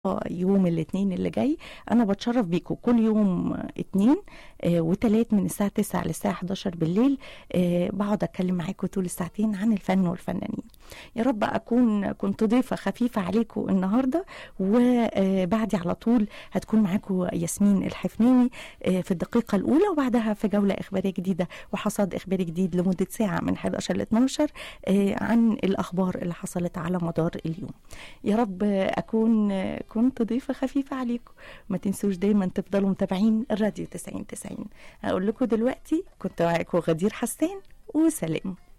يوم الاثنين اللي جاي انا بتشرف بيكم كل يوم اثنين آه وتلات من الساعه 9 للساعه 11 بالليل آه بقعد اتكلم معاكم طول الساعتين عن الفن والفنانين يا رب اكون كنت ضيفه خفيفه عليكم النهارده وبعدي على طول هتكون معاكم ياسمين الحفناوي آه في الدقيقه الاولى وبعدها في جوله اخباريه جديده وحصاد اخباري جديد لمده ساعه من 11 ل 12 آه عن الاخبار اللي حصلت على مدار اليوم يا رب اكون كنت ضيفة خفيفة عليكم ما تنسوش دايما تفضلوا متابعين الراديو 90 90 هقول لكم دلوقتي كنت معاكم غدير حسان وسلام